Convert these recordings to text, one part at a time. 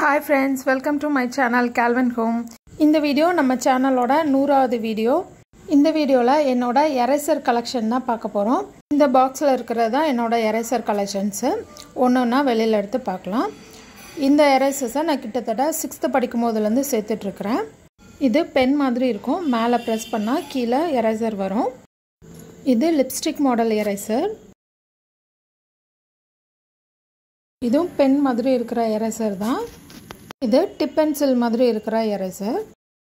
hi friends welcome to my channel கேல்வன் home இந்த video நம்ம சேனலோட நூறாவது வீடியோ இந்த வீடியோவில் என்னோட எரேசர் கலெக்ஷன் தான் பார்க்க போகிறோம் இந்த பாக்ஸில் இருக்கிறது தான் என்னோட எரேசர் கலெக்ஷன்ஸு ஒன்று ஒன்றா வெளியில் எடுத்து பார்க்கலாம் இந்த எரேசர்ஸை நான் கிட்டத்தட்ட சிக்ஸ்த்து படிக்கும் போதுலேருந்து சேர்த்துட்ருக்குறேன் இது பென் மாதிரி இருக்கும் மேலே ப்ரெஸ் பண்ணால் கீழே எரேசர் வரும் இது லிப்ஸ்டிக் மாடல் எரேசர் இதுவும் பென் மாதிரி இருக்கிற எரேசர் தான் இது டிப் பென்சில் மாதிரி இருக்கிற எரேசர்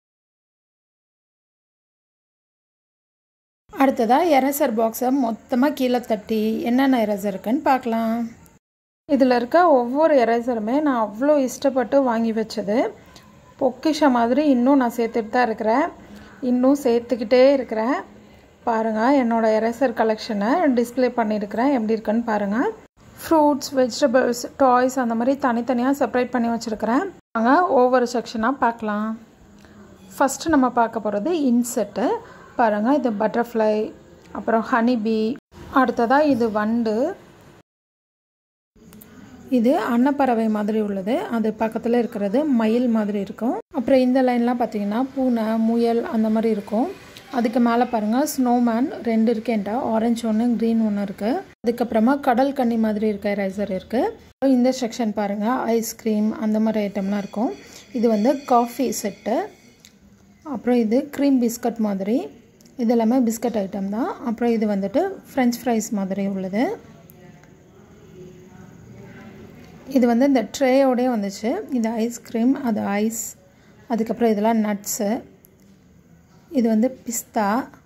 அடுத்ததாக எரேசர் பாக்ஸை மொத்தமாக கீழே தட்டி என்னென்ன எரேசர் இருக்குன்னு பார்க்கலாம் இதில் இருக்க ஒவ்வொரு எரேசருமே நான் அவ்வளோ இஷ்டப்பட்டு வாங்கி வச்சது பொக்கிஷ மாதிரி இன்னும் நான் சேர்த்துட்டு தான் இருக்கிறேன் இன்னும் சேர்த்துக்கிட்டே இருக்கிறேன் பாருங்கள் என்னோடய எரேசர் கலெக்ஷனை டிஸ்பிளே பண்ணியிருக்கிறேன் எப்படி இருக்குன்னு பாருங்கள் ஃப்ரூட்ஸ் வெஜிடபிள்ஸ் டாய்ஸ் அந்த மாதிரி தனித்தனியாக செப்பரேட் பண்ணி வச்சுருக்கிறேன் நாங்கள் ஒவ்வொரு செக்ஷனாக பார்க்கலாம் ஃபஸ்ட்டு நம்ம பார்க்க போகிறது இன்செட்டு பாருங்கள் இது பட்டர்ஃப்ளை அப்புறம் ஹனிபி அடுத்ததாக இது வண்டு இது அன்னப்பறவை மாதிரி உள்ளது அது பக்கத்தில் இருக்கிறது மயில் மாதிரி இருக்கும் அப்புறம் இந்த லைன்லாம் பார்த்தீங்கன்னா பூனை முயல் அந்த மாதிரி இருக்கும் அதுக்கு மேலே பாருங்கள் ஸ்னோமேன் ரெண்டு இருக்கேன்டா ஆரஞ்சு ஒன்று க்ரீன் ஒன்று இருக்குது அதுக்கப்புறமா கடல் கன்னி மாதிரி இருக்க எரேசர் இருக்குது இந்த செக்ஷன் பாருங்கள் ஐஸ்கிரீம் அந்த மாதிரி ஐட்டம்லாம் இருக்கும் இது வந்து காஃபி செட்டு அப்புறம் இது க்ரீம் பிஸ்கட் மாதிரி இது எல்லாமே பிஸ்கட் ஐட்டம் தான் அப்புறம் இது வந்துட்டு ஃப்ரெஞ்ச் ஃப்ரைஸ் மாதிரி உள்ளது இது வந்து இந்த ட்ரேயோடய வந்துச்சு இது ஐஸ்கிரீம் அது ஐஸ் அதுக்கப்புறம் இதெல்லாம் நட்ஸு இது வந்து பிஸ்தா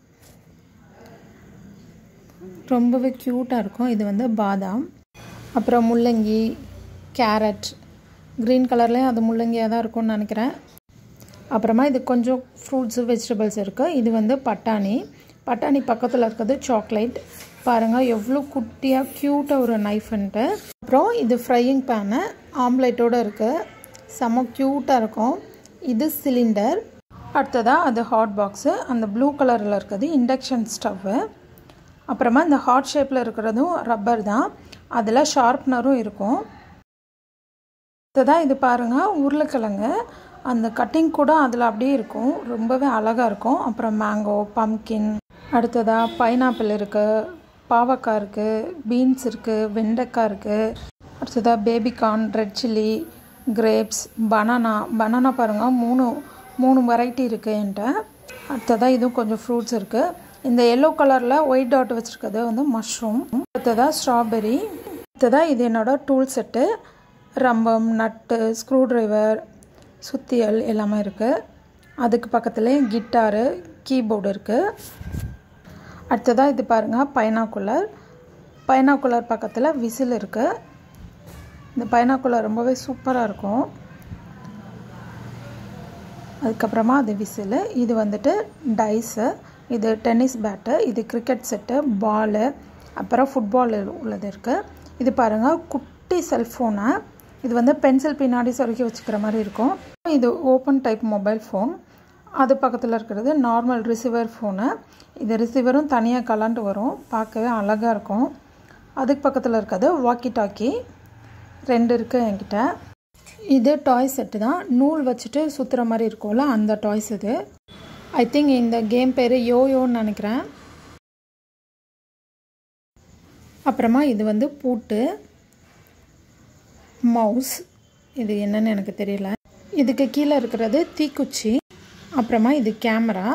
ரொம்பவே க்யூட்டாக இருக்கும் இது வந்து பாதாம் அப்புறம் முள்ளங்கி கேரட் க்ரீன் கலர்லேயும் அது முள்ளங்கியாக தான் இருக்கும்னு நினைக்கிறேன் அப்புறமா இது கொஞ்சம் ஃப்ரூட்ஸு வெஜிடபிள்ஸ் இருக்குது இது வந்து பட்டாணி பட்டாணி பக்கத்தில் இருக்கிறது சாக்லேட் பாருங்கள் எவ்வளோ குட்டியாக க்யூட்டாக ஒரு நைஃப்ன்ட்டு அப்புறம் இது ஃப்ரையிங் பேனு ஆம்லேட்டோடு இருக்குது செம்ம க்யூட்டாக இருக்கும் இது சிலிண்டர் அடுத்ததாக அது ஹாட் பாக்ஸு அந்த ப்ளூ கலரில் இருக்கிறது இண்டக்ஷன் ஸ்டவ்வு அப்புறமா இந்த ஹாட் ஷேப்பில் இருக்கிறதும் ரப்பர் தான் அதில் ஷார்ப்னரும் இருக்கும் அடுத்ததாக இது பாருங்கள் உருளைக்கிழங்கு அந்த கட்டிங் கூட அதில் அப்படியே இருக்கும் ரொம்பவே அழகாக இருக்கும் அப்புறம் மேங்கோ பம்கின் அடுத்ததாக பைனாப்பிள் இருக்குது பாவக்காய் இருக்குது பீன்ஸ் இருக்குது வெண்டைக்காய் இருக்குது அடுத்ததாக baby corn red chilli grapes banana banana பாருங்கள் மூணு மூணு வெரைட்டி இருக்குது என்கிட்ட அடுத்ததாக இதுவும் கொஞ்சம் ஃப்ரூட்ஸ் இருக்குது இந்த எல்லோ கலரில் ஒயிட் டாட் வச்சுருக்கிறது வந்து மஷ்ரூம் அடுத்ததாக ஸ்ட்ராபெரி அடுத்ததாக இது என்னோடய டூல் செட்டு ரம்பம் நட்டு ஸ்க்ரூ ட்ரைவர் சுத்தியல் எல்லாமே இருக்குது அதுக்கு பக்கத்துலேயே கிட்டாரு கீபோர்டு இருக்குது அடுத்ததாக இது பாருங்கள் பைனாக்குலர் பைனாக்குலர் பக்கத்தில் விசில் இருக்குது இந்த பைனாக்குலர் ரொம்பவே சூப்பராக இருக்கும் அதுக்கப்புறமா அது விசிலு இது வந்துட்டு டைஸு இது டென்னிஸ் பேட்டு இது கிரிக்கெட் செட்டு பாலு அப்புறம் ஃபுட்பால் உள்ளது இருக்குது இது பாருங்கள் குட்டி செல்ஃபோனு இது வந்து பென்சில் பின்னாடி சொருக்கி வச்சுக்கிற மாதிரி இருக்கும் இது ஓப்பன் டைப் மொபைல் ஃபோன் அது பக்கத்தில் இருக்கிறது நார்மல் ரிசீவர் ஃபோனு இது ரிசீவரும் தனியாக கலாண்டு வரும் பார்க்கவே அழகாக இருக்கும் அதுக்கு பக்கத்தில் இருக்கிறது வாக்கி டாக்கி ரெண்டு இருக்குது என்கிட்ட இது டாய் செட்டு தான் நூல் வச்சுட்டு சுற்றுற மாதிரி இருக்கும்ல அந்த டாய்ஸ் இது ஐ திங்க் இந்த கேம் பேர் யோயோன்னு நினைக்கிறேன் அப்புறமா இது வந்து பூட்டு மவுஸ் இது என்னன்னு எனக்கு தெரியல இதுக்கு கீழே இருக்கிறது தீக்குச்சி அப்புறமா இது கேமரா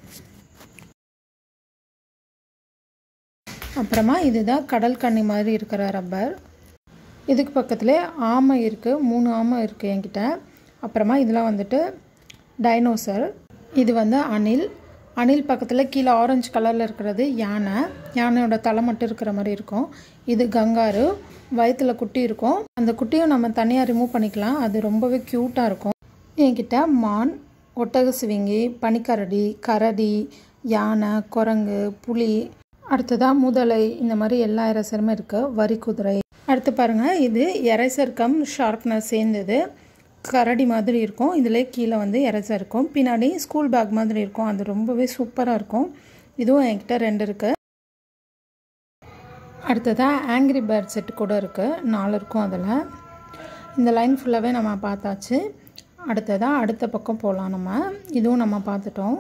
அப்புறமா இதுதான் கடல் கண்ணி மாதிரி இருக்கிற ரப்பர் இதுக்கு பக்கத்துலேயே ஆமை இருக்குது மூணு ஆமை இருக்குது என்கிட்ட அப்புறமா இதெல்லாம் வந்துட்டு டைனோசர் இது வந்து அணில் அணில் பக்கத்தில் கீழே ஆரஞ்சு கலரில் இருக்கிறது யானை யானையோட தலை மட்டும் இருக்கிற மாதிரி இருக்கும் இது கங்காரு வயிற்றில் குட்டி இருக்கும் அந்த குட்டியும் நம்ம தனியாக ரிமூவ் பண்ணிக்கலாம் அது ரொம்பவே க்யூட்டாக இருக்கும் என்கிட்ட மான் ஒட்டக சிவிங்கி பனிக்கரடி கரடி யானை குரங்கு புலி அடுத்ததாக முதலை இந்த மாதிரி எல்லா எரேசருமே இருக்குது வரி குதிரை அடுத்து பாருங்கள் இது எரேசர் கம் ஷார்ப்னர் சேர்ந்தது கரடி மாதிரி இருக்கும் இதில் கீழே வந்து எரேசர் இருக்கும் பின்னாடி ஸ்கூல் பேக் மாதிரி இருக்கும் அது ரொம்பவே சூப்பராக இருக்கும் இதுவும் என்கிட்ட ரெண்டு இருக்குது அடுத்ததாக ஆங்க்ரி பேர்ட் செட்டு கூட இருக்குது நாலு இருக்கும் அதில் இந்த லைன் ஃபுல்லாகவே நம்ம பார்த்தாச்சு அடுத்ததாக அடுத்த பக்கம் போகலாம் நம்ம இதுவும் நம்ம பார்த்துட்டோம்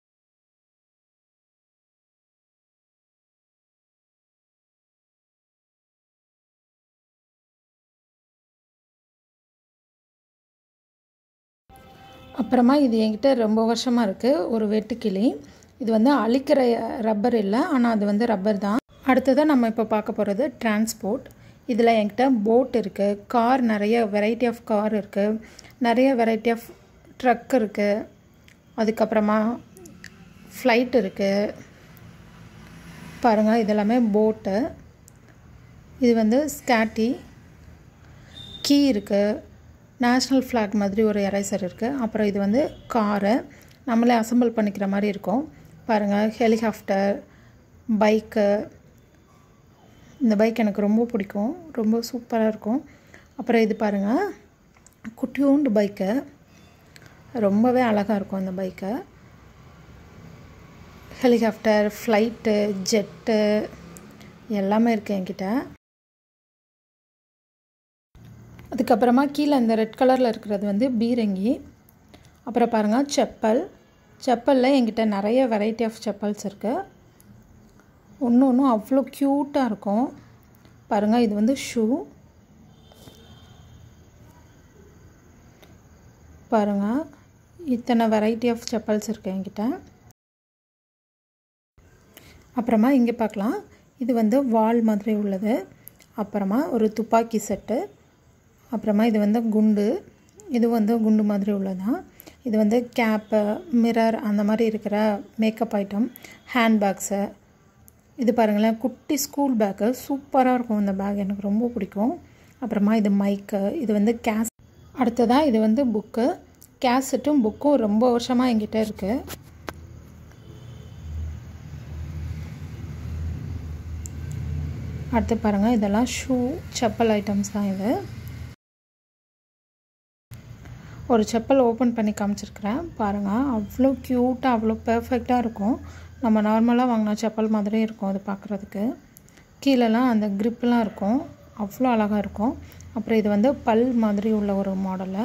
அப்புறமா இது என்கிட்ட ரொம்ப வருஷமாக இருக்குது ஒரு வெட்டுக்கிளி இது வந்து அழிக்கிற ரப்பர் இல்லை ஆனால் அது வந்து ரப்பர் தான் அடுத்ததாக நம்ம இப்போ பார்க்க போகிறது டிரான்ஸ்போர்ட் இதில் என்கிட்ட போட் இருக்குது கார் நிறைய வெரைட்டி ஆஃப் கார் இருக்குது நிறைய வெரைட்டி ஆஃப் ட்ரக் இருக்குது அதுக்கப்புறமா ஃப்ளைட் இருக்குது பாருங்கள் இதெல்லாமே போட்டு இது வந்து ஸ்கேட்டி கீ இருக்குது நேஷ்னல் ஃப்ளாக் மாதிரி ஒரு எரேசர் இருக்குது அப்புறம் இது வந்து காரு நம்மளே அசம்பிள் பண்ணிக்கிற மாதிரி இருக்கும் பாருங்கள் ஹெலிகாப்டர் பைக்கு இந்த பைக் எனக்கு ரொம்ப பிடிக்கும் ரொம்ப சூப்பராக இருக்கும் அப்புறம் இது பாருங்கள் குட்டியோண்டு பைக்கு ரொம்பவே அழகாக இருக்கும் இந்த பைக்கு ஹெலிகாப்டர் ஃப்ளைட்டு ஜெட்டு எல்லாமே இருக்குது என்கிட்ட அதுக்கப்புறமா கீழே இந்த ரெட் கலரில் இருக்கிறது வந்து பீரங்கி அப்புறம் பாருங்கள் செப்பல் செப்பலில் என்கிட்ட நிறைய வெரைட்டி ஆஃப் செப்பல்ஸ் இருக்குது ஒன்று ஒன்றும் அவ்வளோ க்யூட்டாக இருக்கும் பாருங்கள் இது வந்து ஷூ பாருங்கள் இத்தனை வெரைட்டி ஆஃப் செப்பல்ஸ் இருக்குது என்கிட்ட அப்புறமா இங்கே பார்க்கலாம் இது வந்து வால் மாதிரி உள்ளது அப்புறமா ஒரு துப்பாக்கி செட்டு அப்புறமா இது வந்து குண்டு இது வந்து குண்டு மாதிரி உள்ளதான் இது வந்து கேப்பு மிரர் அந்த மாதிரி இருக்கிற மேக்கப் ஐட்டம் ஹேண்ட்பேக்ஸு இது பாருங்களேன் குட்டி ஸ்கூல் பேக்கு சூப்பராக இருக்கும் இந்த பேக் எனக்கு ரொம்ப பிடிக்கும் அப்புறமா இது மைக்கு இது வந்து கேஸ் அடுத்ததாக இது வந்து புக்கு கேசட்டும் புக்கும் ரொம்ப வருஷமாக என்கிட்ட இருக்குது அடுத்து பாருங்கள் இதெல்லாம் ஷூ செப்பல் ஐட்டம்ஸ் தான் இது ஒரு செப்பல் ஓப்பன் பண்ணி காமிச்சிருக்கிறேன் பாருங்கள் அவ்வளோ க்யூட்டாக அவ்வளோ பர்ஃபெக்டாக இருக்கும் நம்ம நார்மலாக வாங்கின செப்பல் மாதிரியே இருக்கும் அது பார்க்குறதுக்கு கீழெல்லாம் அந்த க்ரிப்லாம் இருக்கும் அவ்வளோ அழகாக இருக்கும் அப்புறம் இது வந்து பல் மாதிரி உள்ள ஒரு மாடலில்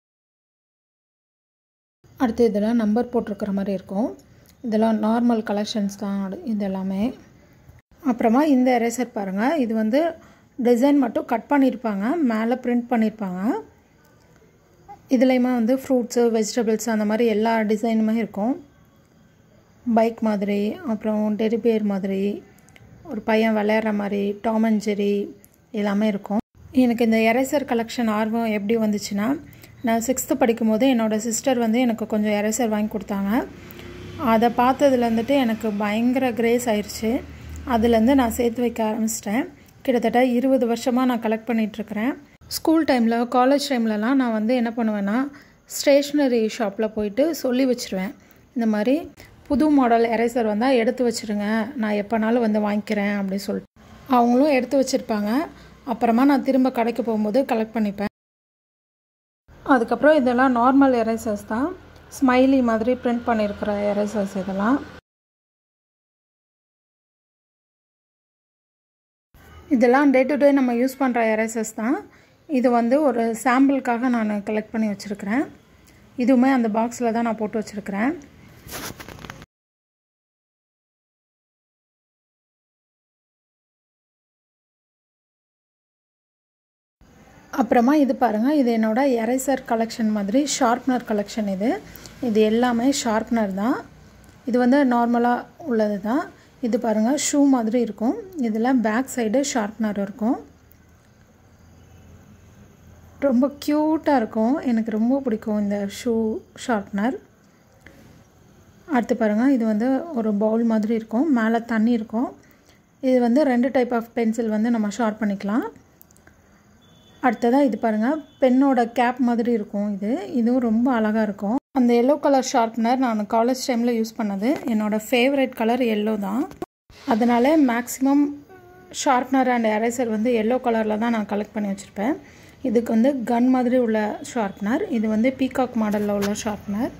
அடுத்து இதெல்லாம் நம்பர் போட்டிருக்கிற மாதிரி இருக்கும் இதெல்லாம் நார்மல் கலெக்ஷன்ஸ் தான் இது எல்லாமே அப்புறமா இந்த எரேசர் பாருங்கள் இது வந்து டிசைன் மட்டும் கட் பண்ணியிருப்பாங்க மேலே பிரிண்ட் பண்ணியிருப்பாங்க இதுலேயுமே வந்து ஃப்ரூட்ஸு வெஜிடபிள்ஸ் அந்த மாதிரி எல்லா டிசைனுமே இருக்கும் பைக் மாதிரி அப்புறம் டெரிபேர் மாதிரி ஒரு பையன் விளையாடுற மாதிரி டாம் அண்ட் ஜெரி எல்லாமே இருக்கும் எனக்கு இந்த எரேசர் கலெக்ஷன் ஆர்வம் எப்படி வந்துச்சுன்னா நான் சிக்ஸ்த்து படிக்கும்போது என்னோடய சிஸ்டர் வந்து எனக்கு கொஞ்சம் எரேசர் வாங்கி கொடுத்தாங்க அதை பார்த்ததுல வந்துட்டு எனக்கு பயங்கர கிரேஸ் ஆயிடுச்சு அதுலேருந்து நான் சேர்த்து வைக்க ஆரம்பிச்சிட்டேன் கிட்டத்தட்ட இருபது வருஷமாக நான் கலெக்ட் பண்ணிகிட்ருக்கிறேன் ஸ்கூல் டைமில் காலேஜ் டைம்லலாம் நான் வந்து என்ன பண்ணுவேன்னா ஸ்டேஷ்னரி ஷாப்பில் போயிட்டு சொல்லி வச்சுருவேன் இந்த மாதிரி புது மாடல் எரேசர் வந்தால் எடுத்து வச்சுருங்க நான் எப்போனாலும் வந்து வாங்கிக்கிறேன் அப்படின்னு சொல்லிட்டு அவங்களும் எடுத்து வச்சுருப்பாங்க அப்புறமா நான் திரும்ப கடைக்கு போகும்போது கலெக்ட் பண்ணிப்பேன் அதுக்கப்புறம் இதெல்லாம் நார்மல் எரேசர்ஸ் தான் ஸ்மைலி மாதிரி பிரிண்ட் பண்ணியிருக்கிற எரேசர்ஸ் இதெல்லாம் இதெல்லாம் டே டு டே நம்ம யூஸ் பண்ணுற எரேசர்ஸ் தான் இது வந்து ஒரு சாம்பிளுக்காக நான் கலெக்ட் பண்ணி வச்சுருக்கிறேன் இதுவுமே அந்த பாக்ஸில் தான் நான் போட்டு வச்சுருக்கிறேன் அப்புறமா இது பாருங்கள் இது என்னோடய எரேசர் கலெக்ஷன் மாதிரி ஷார்ப்னர் கலெக்ஷன் இது இது எல்லாமே ஷார்ப்னர் தான் இது வந்து நார்மலாக உள்ளது தான் இது பாருங்கள் ஷூ மாதிரி இருக்கும் இதில் பேக் சைடு ஷார்ப்னர் இருக்கும் ரொம்ப க்யூட்டாக இருக்கும் எனக்கு ரொம்ப பிடிக்கும் இந்த ஷூ ஷார்ப்னர் அடுத்து பாருங்கள் இது வந்து ஒரு பவுல் மாதிரி இருக்கும் மேலே தண்ணி இருக்கும் இது வந்து ரெண்டு டைப் ஆஃப் பென்சில் வந்து நம்ம ஷார்ப் பண்ணிக்கலாம் அடுத்ததாக இது பாருங்கள் பெண்ணோட கேப் மாதிரி இருக்கும் இது இதுவும் ரொம்ப அழகாக இருக்கும் அந்த எல்லோ கலர் ஷார்ப்னர் நான் காலேஜ் டைமில் யூஸ் பண்ணது என்னோடய ஃபேவரட் கலர் எல்லோ தான் அதனால் மேக்ஸிமம் ஷார்ப்னர் அண்ட் எரேசர் வந்து எல்லோ கலரில் தான் நான் கலெக்ட் பண்ணி வச்சுருப்பேன் இதுக்கு வந்து கன் மாதிரி உள்ள ஷார்ப்னர் இது வந்து பீகாக் மாடலில் உள்ள ஷார்ப்னர்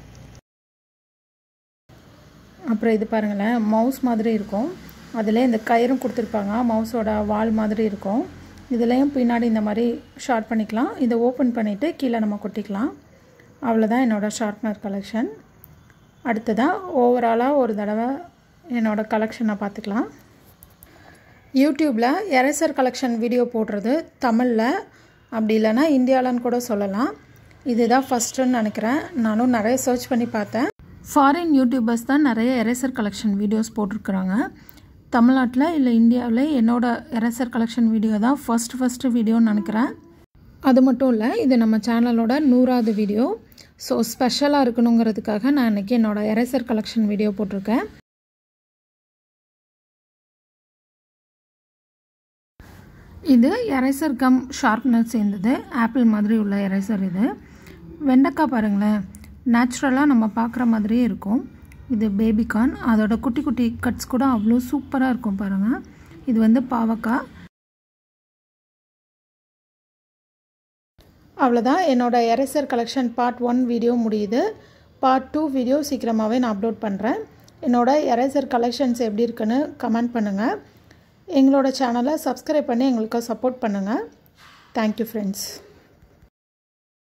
அப்புறம் இது பாருங்களேன் மவுஸ் மாதிரி இருக்கும் அதில் இந்த கயிறும் கொடுத்துருப்பாங்க மவுஸோட வால் மாதிரி இருக்கும் இதுலேயும் பின்னாடி இந்த மாதிரி ஷார்ட் பண்ணிக்கலாம் இதை ஓப்பன் பண்ணிவிட்டு கீழே நம்ம கொட்டிக்கலாம் அவ்வளோதான் என்னோடய ஷார்ப்னர் கலெக்ஷன் அடுத்ததாக ஓவராலாக ஒரு தடவை என்னோடய கலெக்ஷனை பார்த்துக்கலாம் யூடியூப்பில் எரேசர் கலெக்ஷன் வீடியோ போடுறது தமிழில் அப்படி இல்லைன்னா இந்தியாவிலன்னு கூட சொல்லலாம் இதுதான் ஃபஸ்ட்டுன்னு நினைக்கிறேன் நானும் நிறைய சர்ச் பண்ணி பார்த்தேன் ஃபாரின் யூடியூபர்ஸ் தான் நிறைய எரேசர் கலெக்ஷன் வீடியோஸ் போட்டிருக்கிறாங்க தமிழ்நாட்டில் இல்லை இந்தியாவில் என்னோட எரேசர் கலெக்ஷன் வீடியோ தான் ஃபஸ்ட்டு ஃபஸ்ட்டு வீடியோன்னு நினைக்கிறேன் அது மட்டும் இல்லை இது நம்ம சேனலோட நூறாவது வீடியோ ஸோ ஸ்பெஷலாக இருக்கணுங்கிறதுக்காக நான் இன்றைக்கி என்னோடய எரேசர் கலெக்ஷன் வீடியோ போட்டிருக்கேன் இது எரேசர் கம் ஷார்ப்னர் சேர்ந்தது ஆப்பிள் மாதிரி உள்ள எரேசர் இது வெண்டைக்காய் பாருங்களேன் நேச்சுரலாக நம்ம பார்க்குற மாதிரியே இருக்கும் இது பேபிகார்ன் அதோட குட்டி குட்டி கட்ஸ் கூட அவ்வளோ சூப்பராக இருக்கும் பாருங்கள் இது வந்து பாவக்காய் அவ்வளோதான் என்னோடய eraser collection part one video முடியுது பார்ட் டூ வீடியோ சீக்கிரமாகவே நான் அப்லோட் பண்ணுறேன் என்னோடய எரேசர் கலெக்ஷன்ஸ் எப்படி இருக்குன்னு கமெண்ட் பண்ணுங்கள் எங்களோட சேனலை சப்ஸ்கிரைப் பண்ணி எங்களுக்கு சப்போர்ட் பண்ணுங்கள் தேங்க்யூ ஃப்ரெண்ட்ஸ்